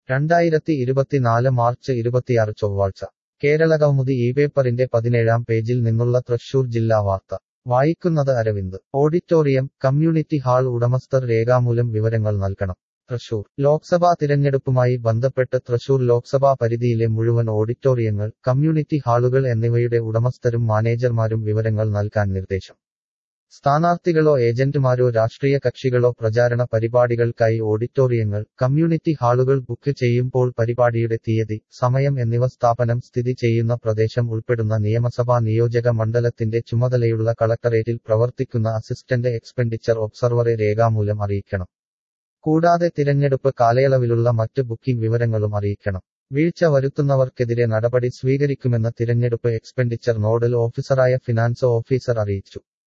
രണ്ടായിരത്തി ഇരുപത്തിനാല് മാർച്ച് ഇരുപത്തിയാറ് ചൊവ്വാഴ്ച കേരള കൗമുദി ഈ പേപ്പറിന്റെ പതിനേഴാം പേജിൽ നിന്നുള്ള തൃശൂർ ജില്ലാ വാർത്ത വായിക്കുന്നത് അരവിന്ദ് ഓഡിറ്റോറിയം കമ്മ്യൂണിറ്റി ഹാൾ ഉടമസ്ഥർ രേഖാമൂലം വിവരങ്ങൾ നൽകണം തൃശൂർ ലോക്സഭാ തിരഞ്ഞെടുപ്പുമായി ബന്ധപ്പെട്ട് തൃശൂർ ലോക്സഭാ പരിധിയിലെ മുഴുവൻ ഓഡിറ്റോറിയങ്ങൾ കമ്മ്യൂണിറ്റി ഹാളുകൾ എന്നിവയുടെ ഉടമസ്ഥരും മാനേജർമാരും വിവരങ്ങൾ നൽകാൻ നിർദ്ദേശം സ്ഥാനാർത്ഥികളോ ഏജന്റുമാരോ രാഷ്ട്രീയ കക്ഷികളോ പ്രചാരണ പരിപാടികൾക്കായി ഓഡിറ്റോറിയങ്ങൾ കമ്മ്യൂണിറ്റി ഹാളുകൾ ബുക്ക് ചെയ്യുമ്പോൾ പരിപാടിയുടെ തീയതി സമയം എന്നിവ സ്ഥാപനം സ്ഥിതി ചെയ്യുന്ന പ്രദേശം ഉൾപ്പെടുന്ന നിയമസഭാ നിയോജക മണ്ഡലത്തിന്റെ ചുമതലയുള്ള കളക്ടറേറ്റിൽ പ്രവർത്തിക്കുന്ന അസിസ്റ്റന്റ് എക്സ്പെൻഡിച്ചർ ഒബ്സർവറെ രേഖാമൂലം അറിയിക്കണം കൂടാതെ തിരഞ്ഞെടുപ്പ് കാലയളവിലുള്ള മറ്റ് ബുക്കിംഗ് വിവരങ്ങളും അറിയിക്കണം വീഴ്ച വരുത്തുന്നവർക്കെതിരെ നടപടി സ്വീകരിക്കുമെന്ന് തിരഞ്ഞെടുപ്പ് എക്സ്പെൻഡിച്ചർ നോഡൽ ഓഫീസറായ ഫിനാൻസ് ഓഫീസർ അറിയിച്ചു